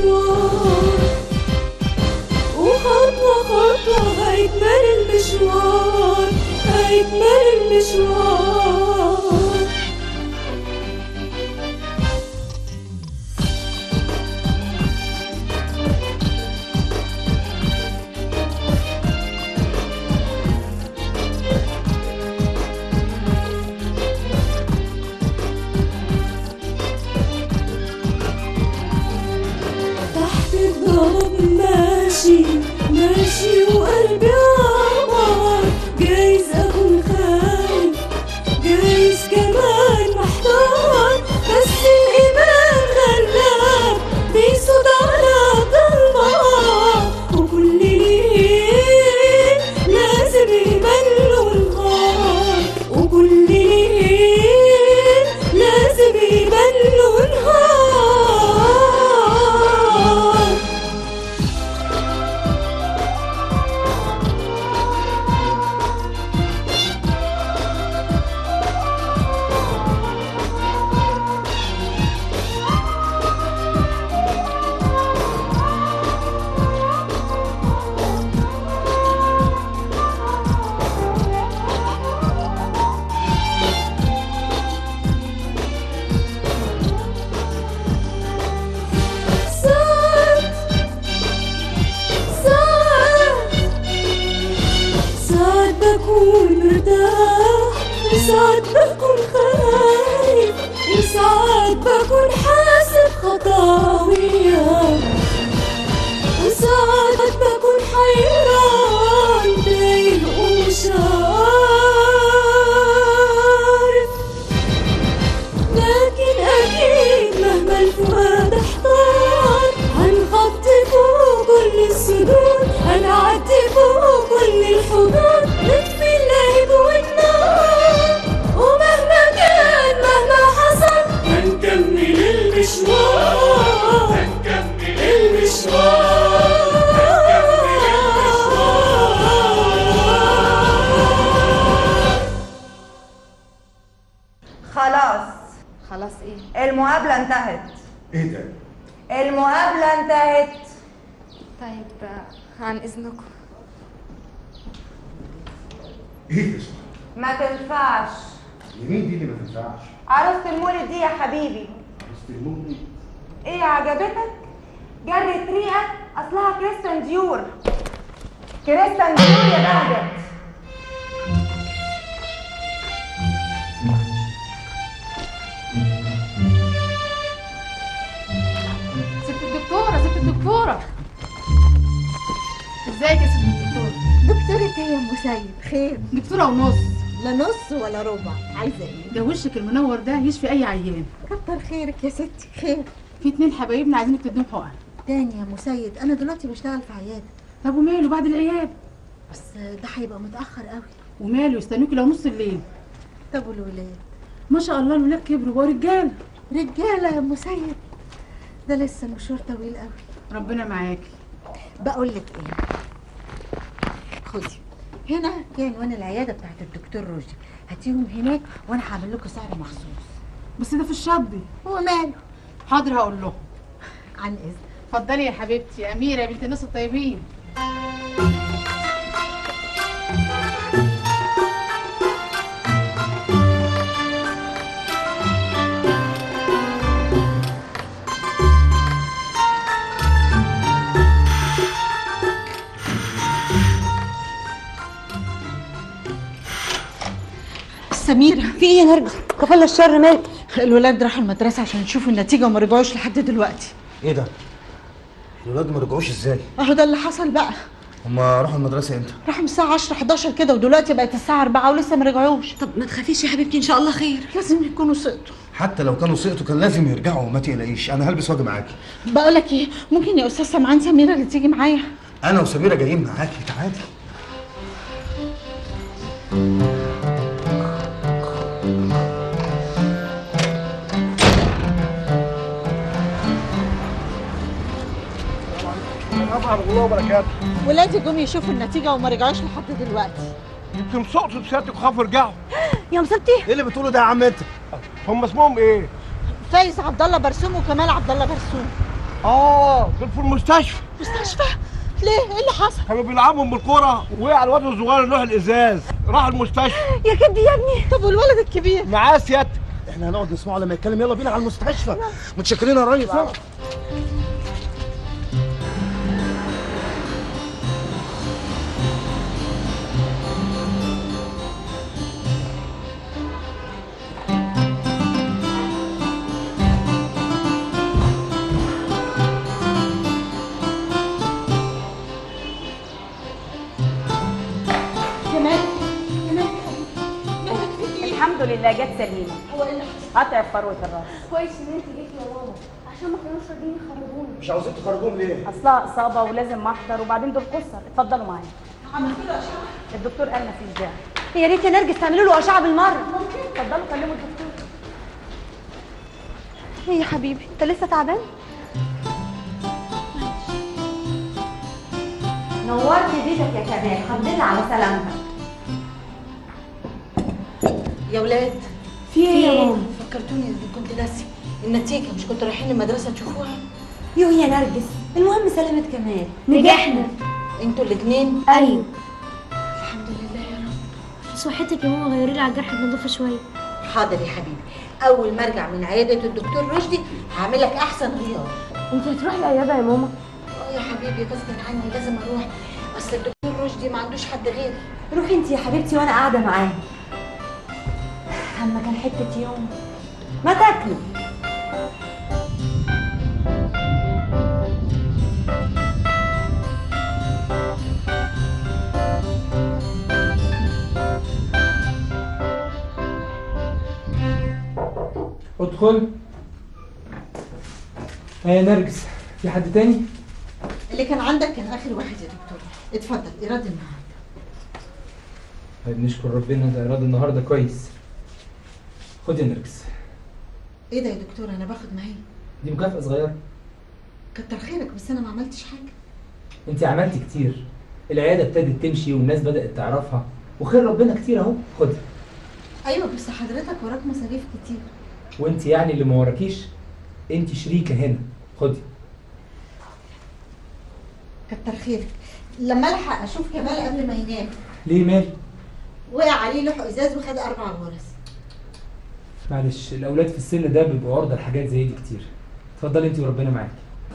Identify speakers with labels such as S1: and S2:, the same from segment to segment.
S1: المشوار وخطوة خطوة هيكمل المشوار هيكمل المشوار تحت الضرب ماشي ماشي وقلبي عمار جايز اكون خايف جايز كمان محتار بس الايمان غلاب بيصوت على ضلمة وكل ليل لازم يبان له نهار وكل ليل لازم يبان له نهار ساعات ساعات ساعات بكون مرتاح وساعات بكون خايف وساعات بكون حاسب خطاوية وساعات بكون حيران تايه ومش عارف لكن أكيد مهما الفؤاد احتار هنخطي فوق كل السدود هنعدي فوق كل الحدود نطفي اللهب والنار ومهما كان مهما حصل هنكمل المشوار هنكمل المشوار
S2: خلاص
S3: خلاص ايه
S2: المقابلة انتهت
S4: ايه ده؟
S2: المقابلة انتهت
S3: طيب آه، عن اذنكم
S4: ايه ده؟
S2: ما تنفعش
S4: مين دي اللي ما تنفعش؟
S2: عروسة المولد دي يا حبيبي
S4: عرفت النوم دي؟
S2: ايه عجبتك؟ جرت ريقك اصلها كريستيان ديور كريستيان ديور يا بهجت
S3: ست الدكتوره ست الدكتوره ازيك يا ست الدكتوره
S5: دكتورة ايه يا ام سيد خير
S3: دكتوره ونص
S5: لا نص ولا ربع عايزه ايه
S3: ده وشك المنور ده يشفي اي عيان
S5: كتر خيرك يا ستي خير
S3: في اتنين حبايبنا عايزينك تديهم حقن
S5: تاني يا ام سيد انا دلوقتي بشتغل في عياده
S3: طب وماله بعد العياد
S5: بس ده هيبقى متاخر قوي
S3: وماله يستنوكي لو نص الليل
S5: طب والولاد
S3: ما شاء الله الولاد كبروا بقوا رجاله
S5: رجاله يا ام سيد ده لسه المشوار طويل قوي
S3: ربنا معاكي
S5: بقول لك ايه خدي هنا في عنوان العياده بتاعت الدكتور روجي هاتيهم هناك وانا هعمل لكم سعر مخصوص
S3: بس ده في الشطبي
S5: هو ماله
S3: حاضر هقول لهم
S5: عن اذن
S3: اتفضلي يا حبيبتي يا اميره يا بنت الناس الطيبين
S5: سميرة
S6: في ايه يا نرجس كفل الشر مالك
S5: الولاد راحوا المدرسة عشان يشوفوا النتيجة وما رجعوش لحد دلوقتي
S4: ايه ده؟ الولاد ما رجعوش ازاي؟
S5: اهو ده اللي حصل بقى
S4: هما راحوا المدرسة امتى؟
S5: راحوا من الساعة 10 11 كده ودلوقتي بقت الساعة 4 ولسه ما رجعوش
S6: طب ما تخافيش يا حبيبتي ان شاء الله خير
S5: لازم يكونوا سقطوا
S4: حتى لو كانوا سقطوا كان لازم يرجعوا ما تقلقيش انا هلبس واجي معاكي
S5: بقول لك ايه ممكن يا استاذ سمعان سميرة اللي تيجي معايا
S4: انا وسميرة جايين معاكي تعالي
S7: طبعا الله وبركاته
S5: ولادي جم يشوفوا النتيجة وما رجعوش لحد دلوقتي
S7: يمكن سقطوا بسيادتك وخافوا يرجعوا
S6: يا مصيبتي
S4: ايه اللي بتقوله ده يا عم انت؟
S7: هم اسمهم ايه؟
S5: فايز عبد الله برسوم وكمال عبد الله برسوم
S7: اه دول في المستشفى
S5: مستشفى ليه ايه اللي حصل
S7: كانوا بيلعبوا بالكوره وقع الواد الصغير لوح الازاز راح المستشفى
S6: يا كدي يا ابني
S5: طب والولد الكبير
S7: معاه سيادتك
S4: احنا هنقعد نسمعه لما يتكلم يلا بينا على المستشفى متشكرين يا ريس يلا.
S2: الحمد لله جت سليمه
S6: هو ايه اللي
S2: قطع في فروه الراس
S6: كويس ان انت جيتي يا ماما عشان ما كانوش راضيين يخرجوني
S4: مش عاوزين تخرجوهم ليه؟
S2: اصلها اصابه ولازم محضر وبعدين دول قصر اتفضلوا معايا الدكتور قال مفيش داعي
S6: يا ريت يا نرجس تعملوا له اشعه بالمره
S2: اتفضلوا كلموا الدكتور
S6: ايه يا حبيبي انت لسه تعبان
S5: نورت بيتك يا كمال الحمد لله على سلامتك يا ولاد
S6: في ايه يا ماما
S5: فكرتوني إني كنت ناسي النتيجه مش كنتوا رايحين المدرسه تشوفوها
S6: يو يا نرجس المهم سلامة كمال
S8: نجحنا
S5: انتوا الاثنين
S8: ايوه
S5: الحمد لله يا رب
S8: صحتك يا ماما غيري لي على الجرح بنضافه شويه
S5: حاضر يا حبيبي اول ما ارجع من عياده الدكتور رشدي هعمل لك احسن غيار
S6: انت هتروحي العياده يا ماما
S5: اه يا حبيبي غصب عني لازم اروح اصل الدكتور رشدي ما عندوش حد غيري
S6: روحي انت يا حبيبتي وانا قاعده معاه اما كان حته يوم ما تاكلوا
S9: ادخل يا نرجس في حد تاني
S5: اللي كان عندك كان اخر واحد يا دكتور اتفضل ايراد النهارده
S9: طيب نشكر ربنا ده ايراد النهارده كويس خد يا نرجس
S5: ايه ده يا دكتور انا باخد معايا
S9: دي مكافأة صغيرة
S5: كتر خيرك بس انا ما عملتش حاجه
S9: انت عملتي كتير العيادة ابتدت تمشي والناس بدأت تعرفها وخير ربنا كتير اهو خدي
S5: ايوه بس حضرتك وراك مصاريف كتير
S9: وانت يعني اللي ما وراكيش انت شريكة هنا خدي
S5: كتر خيرك لما الحق اشوف كمال قبل ما ينام
S9: ليه مال
S5: وقع عليه لوح ازاز وخد اربع غرز
S9: معلش الاولاد في السن ده بيبقوا عرضة لحاجات زي دي كتير اتفضلي انت وربنا معاكي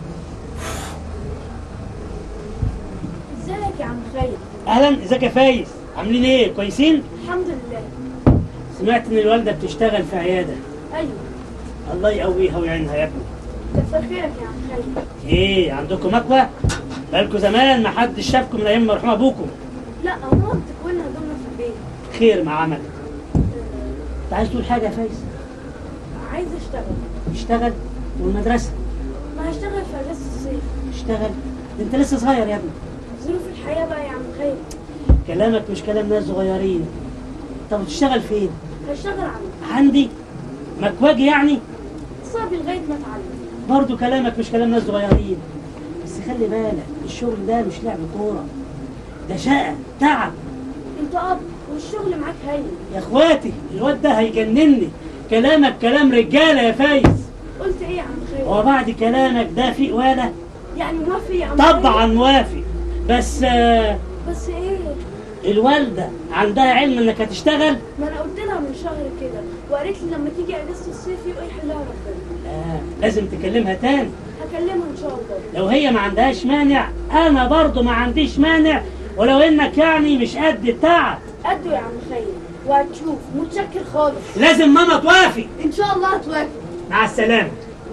S8: ازيك يا عم خالد
S10: اهلا ازيك يا فايز عاملين ايه كويسين
S8: الحمد لله
S10: سمعت ان الوالده بتشتغل في عياده
S8: ايوه
S10: الله يقويها ويعينها يا ابني
S8: كتر خيرك يا عم خالد
S10: ايه عندكم مكوى بقالكوا زمان ما حدش شافكم من ايام مرحوم ابوكم
S8: لا ماما بتكون هدومنا في البيت
S10: خير مع عمل انت عايز تقول حاجه يا فايز
S8: عايزه اشتغل
S10: اشتغل والمدرسه
S8: ما هشتغل في اجازه الصيف
S10: اشتغل ده انت لسه صغير يا ابني
S8: ظروف الحياه بقى يا عم خالد
S10: كلامك مش كلام ناس صغيرين طب بتشتغل فين
S8: هشتغل عندك
S10: عندي مكواجي يعني
S8: صعب لغايه ما اتعلم
S10: برضو كلامك مش كلام ناس صغيرين بس خلي بالك الشغل ده مش لعب كوره ده شقه تعب
S8: انت اب والشغل معاك هين
S10: يا اخواتي الواد ده هيجنني كلامك كلام رجاله يا فايز
S8: قلت ايه يا عم خالد
S10: هو بعد كلامك ده في ولا
S8: يعني موافق يا عم
S10: طبعا
S8: خالد؟
S10: موافق بس آه،
S8: بس ايه
S10: الوالده عندها علم انك هتشتغل
S8: ما انا قلت لها من شهر كده وقالت لي لما تيجي اجازه الصيف يبقى يحلها ربنا
S10: آه لازم تكلمها تاني
S8: هكلمها ان شاء الله
S10: لو هي ما عندهاش مانع انا برضو ما عنديش مانع ولو انك يعني مش قد التعب
S8: قده يا عم خالد وهتشوف متشكر خالص
S10: لازم ماما توافق
S8: ان شاء الله هتوافق
S10: مع السلامه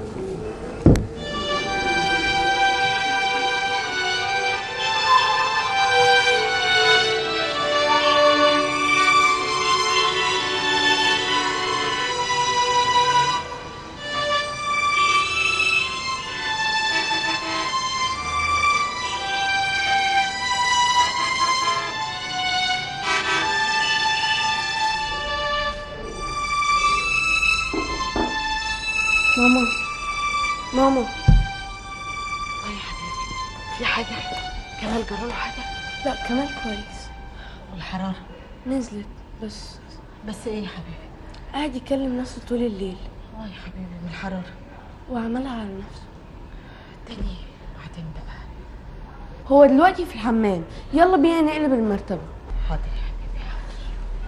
S6: ماما ماما
S5: اه يا حبيبي في حاجه كمال جراله حاجه
S6: لا كمال كويس
S5: والحراره
S6: نزلت بس
S5: بس ايه يا حبيبي
S6: قاعد يكلم نفسه طول الليل
S5: اه يا حبيبي والحراره
S6: وعملها على نفسه
S5: تاني بعدين بقى
S8: هو دلوقتي في الحمام يلا بينا نقلب المرتبة
S5: حاضر يا حبيبي حاضر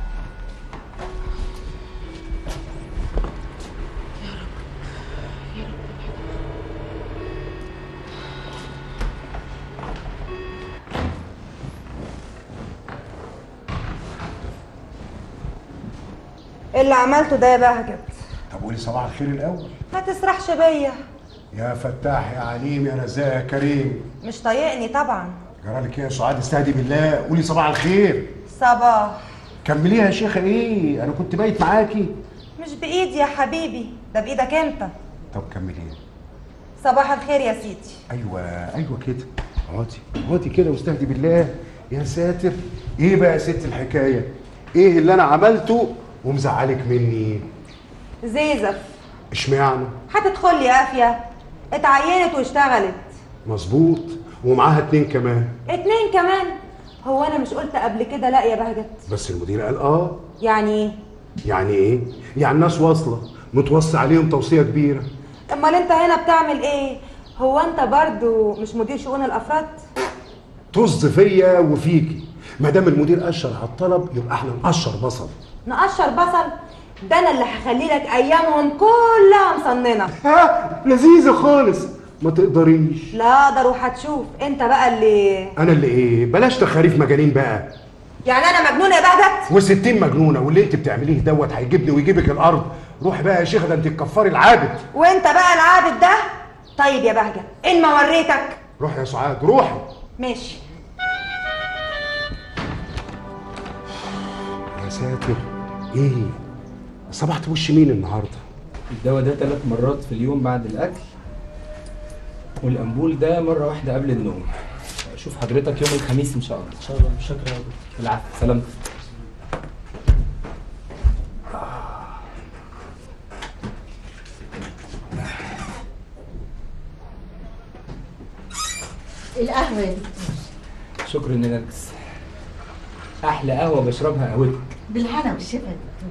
S11: اللي عملته ده يا بهجت
S12: طب قولي صباح الخير الاول
S11: ما تسرحش بيا
S12: يا فتاح يا عليم يا رزاق يا كريم
S11: مش طايقني طبعا
S12: جرالك ايه يا سعاد استهدي بالله قولي صباح الخير
S11: صباح
S12: كمليها يا شيخه ايه انا كنت بايت معاكي
S11: مش بايدي يا حبيبي ده بايدك انت
S12: طب كمليها
S11: صباح الخير يا سيدي
S12: ايوه ايوه كده اقعدي اقعدي كده واستهدي بالله يا ساتر ايه بقى يا ست الحكايه ايه اللي انا عملته ومزعلك مني
S11: زيزف
S12: اشمعنى
S11: هتدخل لي قافيه اتعينت واشتغلت
S12: مظبوط ومعاها اتنين كمان
S11: اتنين كمان هو انا مش قلت قبل كده لا يا بهجت
S12: بس المدير قال اه
S11: يعني ايه
S12: يعني ايه يعني الناس واصله متوصي عليهم توصيه كبيره
S11: امال انت هنا بتعمل ايه هو انت برضو مش مدير شؤون الافراد
S12: طز فيا وفيكي ما دام المدير اشر على الطلب يبقى احنا نقشر بصل
S11: نقشر بصل ده انا اللي هخلي لك ايامهم كلها مصننه
S12: ها لذيذه خالص ما تقدريش
S11: لا اقدر وهتشوف انت بقى اللي
S12: انا اللي ايه بلاش تخاريف مجانين بقى
S11: يعني انا مجنونه يا بهجت
S12: وستين مجنونه واللي انت بتعمليه دوت هيجيبني ويجيبك الارض روح بقى يا شيخ ده انت الكفار العابد
S11: وانت بقى العابد ده طيب يا بهجت ان ما وريتك
S12: روح يا سعاد روحي
S11: ماشي
S12: يا ساتر ايه صبحت وش مين النهارده
S9: الدواء ده ثلاث مرات في اليوم بعد الاكل والامبول ده مره واحده قبل النوم اشوف حضرتك يوم الخميس ان شاء الله ان شاء الله شكرا يا دكتور العفو سلامتك
S5: القهوه يا دكتور
S9: شكرا يا نرجس احلى قهوه بشربها قهوتك
S5: بالهنا والشفا يا دكتور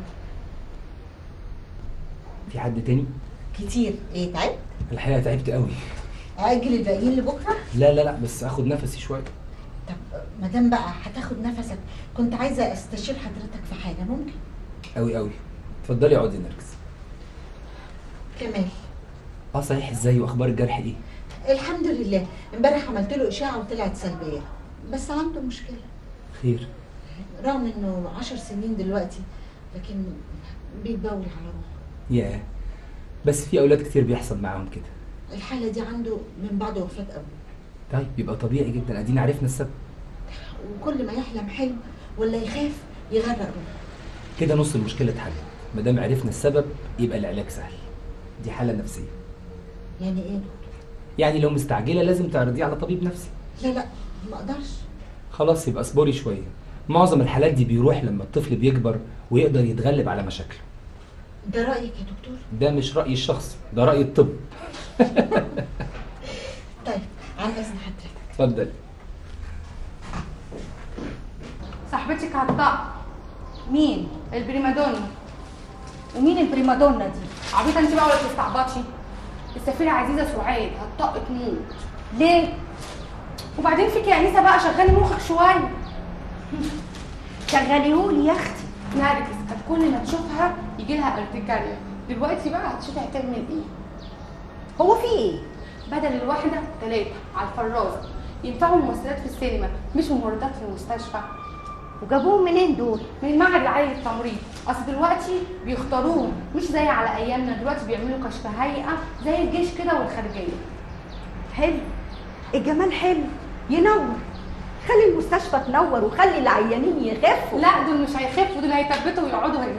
S9: في حد تاني
S5: كتير ايه تعبت
S9: الحقيقه تعبت قوي
S5: اجل الباقيين لبكره
S9: لا لا لا بس اخد نفسي شويه
S5: طب ما دام بقى هتاخد نفسك كنت عايزه استشير حضرتك في حاجه ممكن
S9: قوي قوي اتفضلي اقعدي يا نرجس
S5: كمال
S9: اه صحيح ازاي واخبار الجرح ايه
S5: الحمد لله امبارح عملت له اشاعه وطلعت سلبيه بس عنده مشكله
S9: خير
S5: رغم انه عشر سنين دلوقتي لكن بيتبول على روحه
S9: ياه بس في اولاد كتير بيحصل معاهم كده
S5: الحاله دي عنده من بعد وفاه ابوه
S9: طيب يبقى طبيعي جدا ادينا عرفنا السبب
S5: وكل ما يحلم حلم ولا يخاف يغرق روحه
S9: كده نص المشكله اتحلت ما دام عرفنا السبب يبقى العلاج سهل دي حاله نفسيه
S5: يعني ايه
S9: يعني لو مستعجله لازم تعرضيه على طبيب نفسي
S5: لا لا ما اقدرش
S9: خلاص يبقى اصبري شويه معظم الحالات دي بيروح لما الطفل بيكبر ويقدر يتغلب على مشاكله
S5: ده رايك يا دكتور
S9: ده مش رايي الشخصي ده راي الطب
S5: طيب عن اذن حضرتك
S9: اتفضل
S2: صاحبتك هتطق مين البريمادونا ومين البريمادونا دي عبيطه انت بقى ولا تستعبطي السفيره عزيزه سعاد هتطق تموت ليه وبعدين فيك يا انسه بقى شغلي مخك شويه شغليهولي يا اختي نرجس كانت كل ما تشوفها يجي لها ارتكاريا دلوقتي بقى هتشوفي هتعمل ايه هو في ايه بدل الواحده ثلاثه على الفرازه ينفعوا ممثلات في السينما مش ممرضات في المستشفى وجابوهم منين دول؟ من معهد رعاية التمريض، أصل دلوقتي بيختاروهم مش زي على أيامنا دلوقتي بيعملوا كشف هيئة زي الجيش كده والخارجية.
S13: حلو الجمال حلو ينور خلي المستشفى تنور وخلي العيانين يخفوا
S2: لا دول مش هيخفوا دول هيثبتوا ويقعدوا هنا.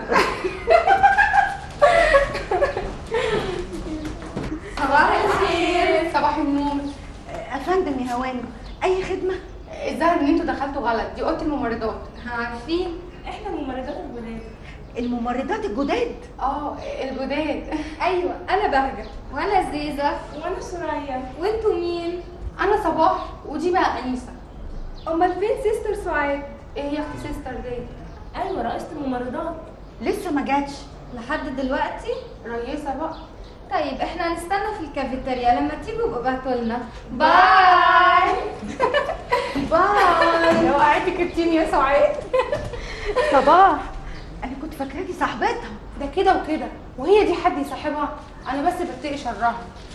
S2: صباح الخير صباح النور
S13: افندم يا هوانم اي خدمه
S2: الظاهر ان انتوا دخلتوا غلط دي اوضه الممرضات
S8: عارفين احنا الممرضات الجداد
S13: الممرضات الجداد
S2: اه الجداد
S8: ايوه انا بهجه وانا زيزه وانا سوريا وانتوا مين
S2: انا صباح ودي بقى انيسه
S8: امال فين سيستر سعاد
S2: ايه هي اختي سيستر دي
S8: ايوه رئيسه الممرضات
S13: لسه ما جاتش
S8: لحد دلوقتي
S2: رئيسه بقى
S14: طيب احنا هنستنى في الكافيتيريا لما تيجوا يبقوا ابعتوا لنا باي
S2: باي لو قعدتي كرتين يا سعاد
S13: صباح انا كنت فاكراكي صاحبتها
S2: ده كده وكده وهي دي حد يصاحبها انا بس بتقي شرها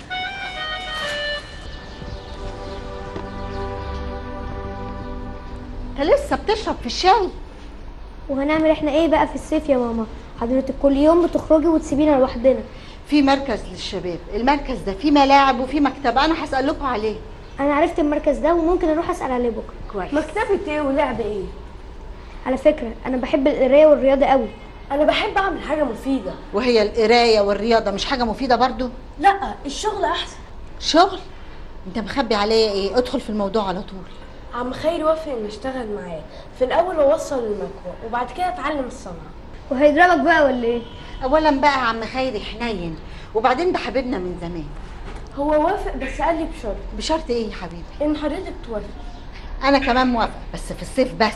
S13: انت لسه بتشرب في الشاي
S6: وهنعمل احنا ايه بقى في الصيف يا ماما حضرتك كل يوم بتخرجي وتسيبينا لوحدنا
S13: في مركز للشباب المركز ده فيه ملاعب وفيه مكتبه انا هسال لكم عليه
S6: انا عرفت المركز ده وممكن اروح اسال عليه بكره
S13: كويس
S8: مكتبة ايه ولعب ايه
S6: على فكره انا بحب القرايه والرياضه قوي
S8: انا بحب اعمل حاجة مفيدة
S13: وهي القرايه والرياضه مش حاجه مفيده برضو
S8: لا الشغل احسن
S13: شغل انت مخبي عليا ايه ادخل في الموضوع على طول
S8: عم خير وافق ان اشتغل معاه في الاول اوصل المكوى وبعد كده اتعلم الصنعة
S6: وهيضربك بقى ولا ايه
S13: اولا بقى عم خيري حنين وبعدين ده حبيبنا من زمان
S8: هو وافق بس قال لي بشرط
S13: بشرط ايه يا حبيبي
S8: ان حضرتك توافق
S13: انا كمان موافقه بس في الصيف بس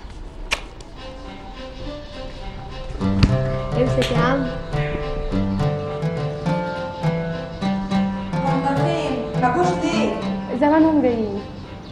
S6: امسك يا عم
S11: هم فين؟ ما جوش ليه؟
S2: زمانهم جايين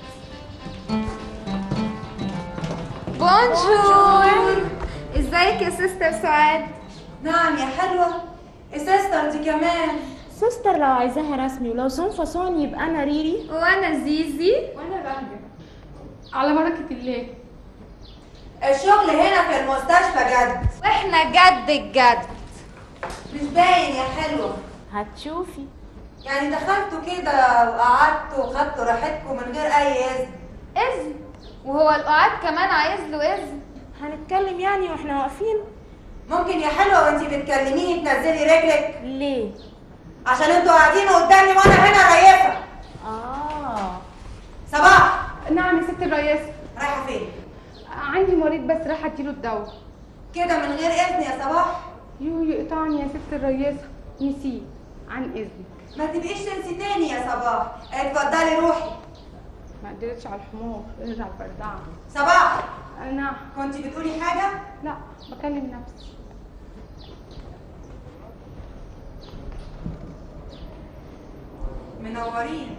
S14: بونجور ازيك يا سيستر سعاد
S11: نعم يا حلوة السيستر دي كمان
S8: سيستر لو عايزاها رسمي ولو صون فصون يبقى انا ريري
S14: وانا زيزي
S2: وانا بهجة على بركه الله
S11: الشغل هنا في المستشفى جد
S14: واحنا جد الجد
S11: مش باين يا حلوة
S8: هتشوفي
S11: يعني دخلتوا كده وقعدتوا وخدتوا راحتكم من غير أي إذن
S14: اذن وهو القعاد كمان عايز له اذن
S8: هنتكلم يعني واحنا واقفين
S11: ممكن يا حلوة وانتي بتكلميني تنزلي رجلك
S8: ليه
S11: عشان انتوا قاعدين قدامي وانا هنا ريفة
S8: اه
S2: صباح نعم يا ست الرئيسة
S11: رايحة فين؟
S2: عندي مريض بس رايحة اديله الدواء
S11: كده من غير إذن يا صباح
S2: يو يقطعني يا ست الرئيسة نسيه عن اذنك
S11: ما تبقيش تنسي تاني يا صباح اتفضلي روحي
S2: ما قدرتش على الحمار ارجع البردعة
S11: صباح
S2: نعم
S11: كنت بتقولي حاجة؟
S2: لا بكلم نفسي
S11: منورين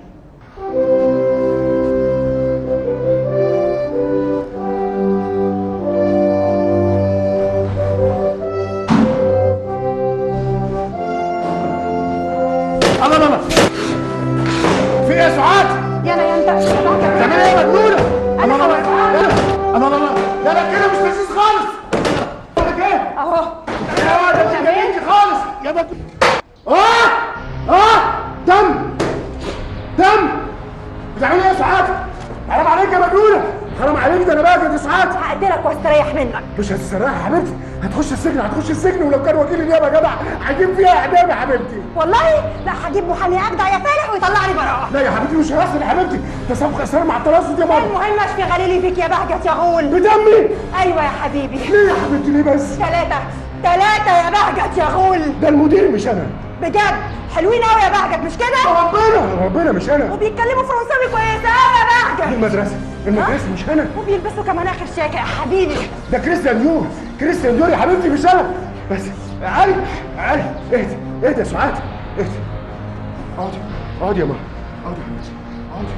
S12: الله الله الله في ايه يا سعاد؟
S13: يلا يا انت
S12: بتعملي ايه يا مجنونه؟ انا الله الله الله لا لا كده مش لذيذ خالص بقولك ايه؟
S13: اهو
S12: يا ده مش جميل خالص يا بك اه اه دم دم بتعملي ايه يا سعاد؟ حرام عليك يا مجنونه حرام عليك ده انا بقى يا سعاد
S13: هقدرك واستريح منك
S12: مش هتستريح يا حبيبتي هتخش السجن هتخش السجن ولو كان وكيل النيابه جدع هجيب فيها اعدام يا حبيبتي
S13: والله لا هجيب محامي اجدع يا فالح ويطلعني براءه
S12: لا يا حبيبتي مش هيحصل يا حبيبتي ده سابق اسرار مع الترصد يا ماما
S13: المهم اشفي غليلي فيك يا بهجت يا غول
S12: بدمي
S13: ايوه يا حبيبي
S12: ليه يا حبيبتي ليه بس
S13: ثلاثة ثلاثة يا بهجت يا غول
S12: ده المدير مش انا
S13: بجد حلوين قوي يا بهجت مش كده؟
S12: ربنا ربنا مش انا
S13: وبيتكلموا فرنساوي كويسة قوي يا بهجت
S12: المدرسه المدرسه مش انا
S13: وبيلبسوا كمان اخر شياكة يا حبيبي
S12: ده كريستيان ديور كريستيان ديور يا حبيبتي مش انا بس علي علي اهدي اهدي يا سعاد اهدي اقعدي اقعدي يا ماما اقعدي يا حبيبتي اقعدي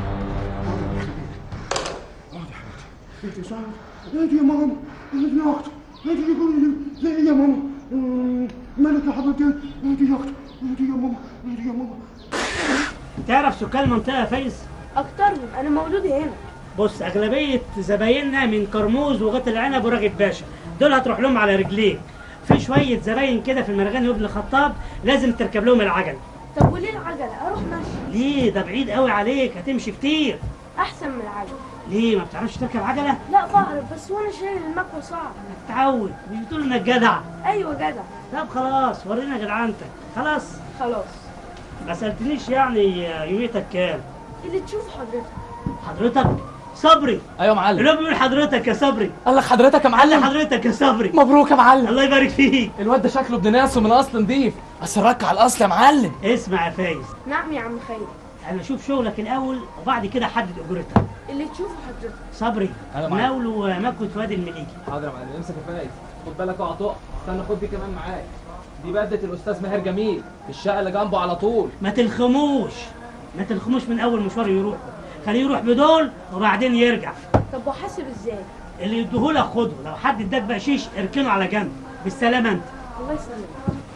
S12: اقعدي يا حبيبتي اهدي يا سعاد اهدي يا ماما اهدي يا اختي اهدي يا جوزي ليه يا ماما مم، مالك يا حبيبتي اهدي يا اختي اهدي يا ماما اهدي يا ماما
S10: تعرف سكان المنطقة يا فايز؟
S8: اكترهم انا مولودي هنا
S10: بص أغلبية زبايننا من كرموز وغط العنب وراغب باشا دول هتروح لهم على رجليك في شوية زباين كده في المرغني وابن الخطاب لازم تركب لهم العجل
S8: طب وليه العجلة اروح ماشي
S10: ليه ده بعيد قوي عليك هتمشي كتير
S8: احسن من العجلة
S10: ليه ما بتعرفش تركب عجلة؟
S8: لا بعرف بس وانا شايل المكوى صعب
S10: تعود مش بتقول انك جدع
S8: ايوه جدع
S10: طب خلاص ورينا جدعنتك خلاص
S8: خلاص
S10: ما سألتنيش يعني يوميتك كام
S8: اللي تشوف حضرتك
S10: حضرتك صبري
S15: ايوه يا معلم
S10: اللي هو بيقول حضرتك يا صبري
S15: قال لك حضرتك يا معلم
S10: حضرتك يا صبري
S15: مبروك يا معلم
S10: الله يبارك فيك
S15: الواد ده شكله ابن ناس ومن اصل نضيف بس رك على الاصل يا معلم
S10: اسمع يا فايز
S8: نعم يا عم خير
S10: انا اشوف شغلك الاول وبعد كده حدد اجرتك
S8: اللي تشوفه حضرتك
S10: صبري
S15: أيوة معلم.
S10: ناول مكوة وادي المليكي
S15: حاضر يا معلم امسك يا فايز خد بالك اوعى تقع استنى خد دي كمان معاك دي بدة الاستاذ ماهر جميل في الشقه اللي جنبه على طول
S10: ما تلخموش ما تلخموش من اول مشوار يروح خليه يروح بدول وبعدين يرجع
S8: طب وحاسب ازاي
S10: اللي يديهولك خده لو حد اداك بقشيش اركنه على جنب بالسلامه انت
S8: الله يسلمك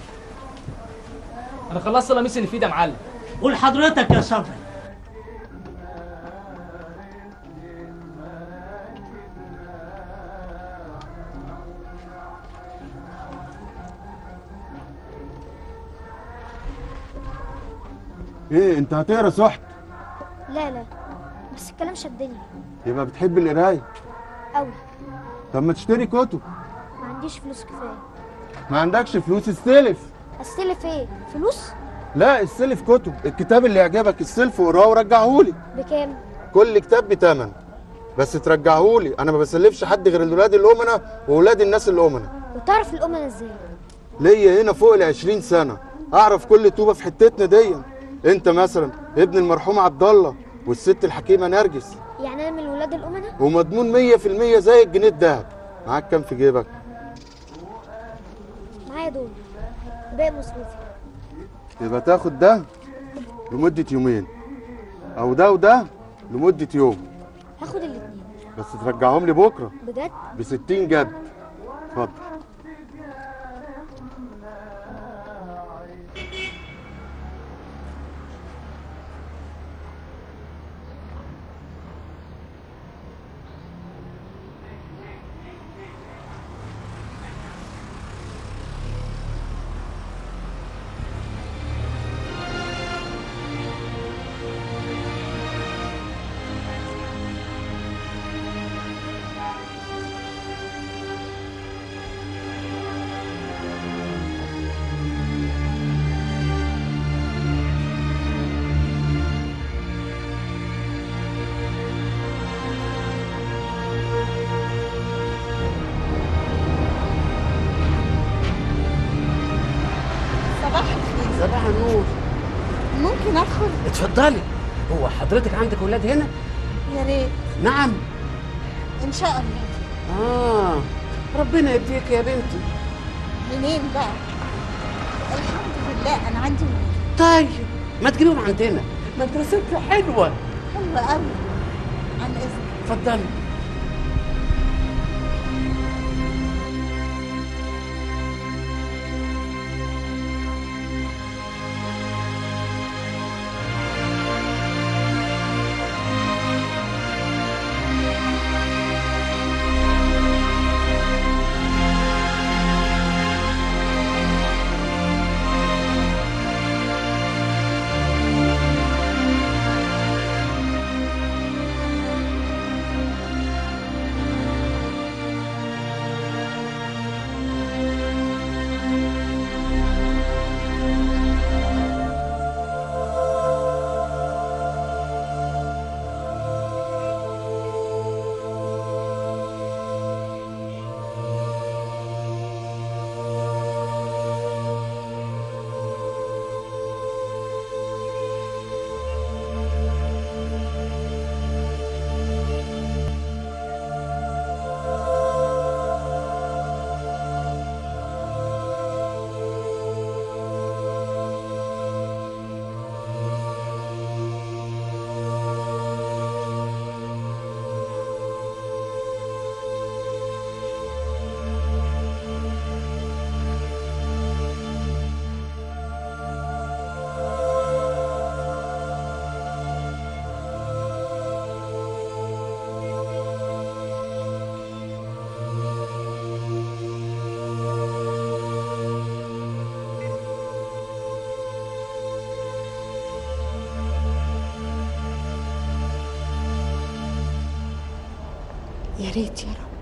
S15: انا خلصت القميص اللي في ايدي يا معلم
S10: قول حضرتك يا صبري
S12: ايه انت هتقرا صحت
S6: لا لا بس الكلام شدني
S12: يبقى بتحب القرايه
S6: قوي
S12: طب ما تشتري كتب
S6: ما عنديش فلوس كفايه
S12: ما عندكش فلوس استلف
S6: استلف ايه فلوس
S12: لا استلف كتب الكتاب اللي يعجبك استلف وقراه ورجعهولي
S6: بكام
S12: كل كتاب بتمن بس ترجعهولي انا ما بسلفش حد غير الولاد الامنه واولاد الناس الامنه
S6: وتعرف الامنا ازاي
S12: ليا هنا فوق ال 20 سنه اعرف كل طوبه في حتتنا دي انت مثلا ابن المرحوم عبد الله والست الحكيمه نرجس
S6: يعني انا من ولاد الامنا
S12: ومضمون 100% زي الجنيه الدهب معاك كام في جيبك
S6: معايا دول باقي مصروفي
S12: يبقى تاخد ده لمده يومين او ده وده لمده يوم
S6: هاخد الاتنين
S12: بس ترجعهم لي بكره
S6: بجد
S12: ب 60 جد اتفضل
S13: صباح الخير
S16: صباح النور
S13: ممكن ادخل
S16: اتفضلي هو حضرتك عندك اولاد هنا
S13: يا ريت
S16: نعم
S13: ان شاء الله
S16: اه ربنا يديك يا بنتي
S13: منين بقى الحمد لله انا عندي ولاد
S16: طيب ما تجيبهم عندنا مدرستنا حلوه
S13: حلوة قوي عن اذنك
S16: اتفضلي
S5: يا ريت يا رب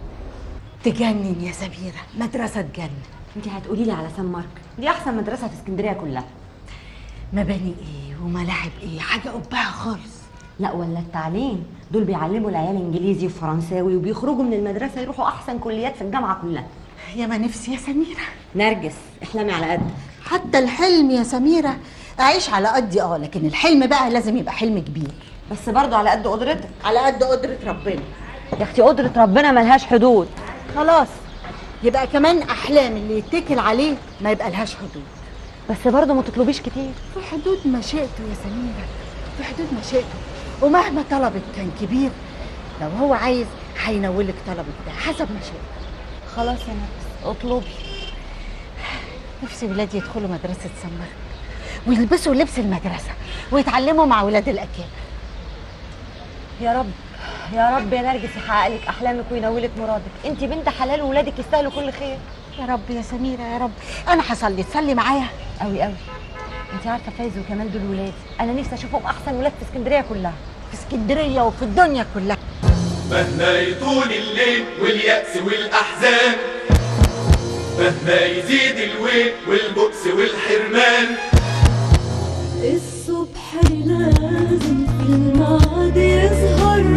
S5: تجنن يا سميرة مدرسة تجنن
S17: انت هتقولي لي على سان مارك دي احسن مدرسه في اسكندريه كلها
S5: مباني ايه وملاعب ايه حاجة قبها خالص
S17: لا ولا التعليم دول بيعلموا العيال انجليزي وفرنساوي وبيخرجوا من المدرسه يروحوا احسن كليات في الجامعه كلها
S5: يا ما نفسي يا سميرة
S17: نرجس احلامي على قد
S5: حتى الحلم يا سميرة أعيش على قدي اه لكن الحلم بقى لازم يبقى حلم كبير
S17: بس برضو على قد قدرتك
S5: على قد قدرة ربنا
S17: يا اختي قدره ربنا ملهاش حدود
S5: خلاص
S13: يبقى كمان احلام اللي يتكل عليه ما يبقى لهاش حدود
S17: بس برضه ما تطلبيش كتير
S13: في حدود مشيئته يا سميرة في حدود مشيئته ومهما طلبك كان كبير لو هو عايز هينولك طلبك ده حسب مشيئته
S17: خلاص يا نفس اطلبي
S13: نفسي ولادي يدخلوا مدرسة سمر ويلبسوا لبس المدرسة ويتعلموا مع ولاد الأكابر
S17: يا رب يا رب يا نرجس يحقق لك احلامك وينولك مرادك انت بنت حلال وولادك يستاهلوا كل خير
S13: يا رب يا سميرة يا رب أنا هصلي تصلي معايا
S17: قوي قوي انت عارفه فايز وكمان دول ولادي انا نفسي اشوفهم احسن ولاد في اسكندريه كلها
S13: في اسكندرية وفي الدنيا كلها
S18: مهما يطول الليل واليأس والأحزان مهما يزيد الويل والبؤس والحرمان
S1: الصبح لازم في الميعاد يظهر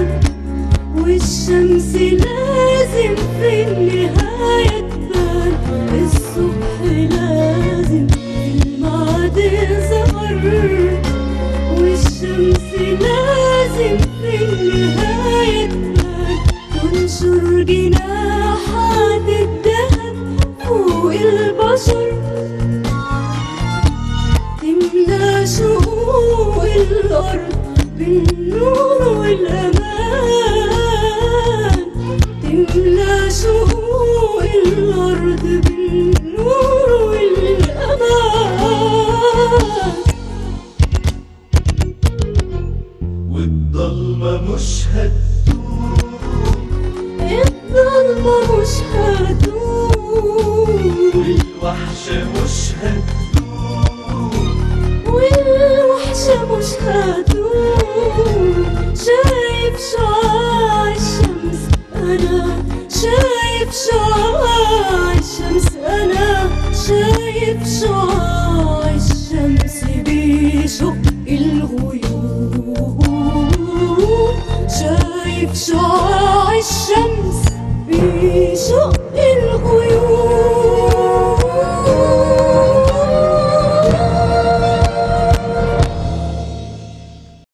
S1: والشمس لازم في النهاية تبان الصبح لازم في الميعاد يظهر والشمس لازم في النهاية تبان تنشر جناحات الذهب فوق البشر تملى شقوق الأرض بالنور والأمان تملى شقوق الأرض بالنور والأمان
S18: والضلمة مش هتدوم
S1: الضلمة مش هتدوم
S18: والوحشة مش هتدوم
S1: والوحشة مش هتدوم شايف شعاع الشمس أنا شايف شعاع الشمس أنا شايف شعاع الشمس بيشق الغيوم شايف شعاع الشمس بيشق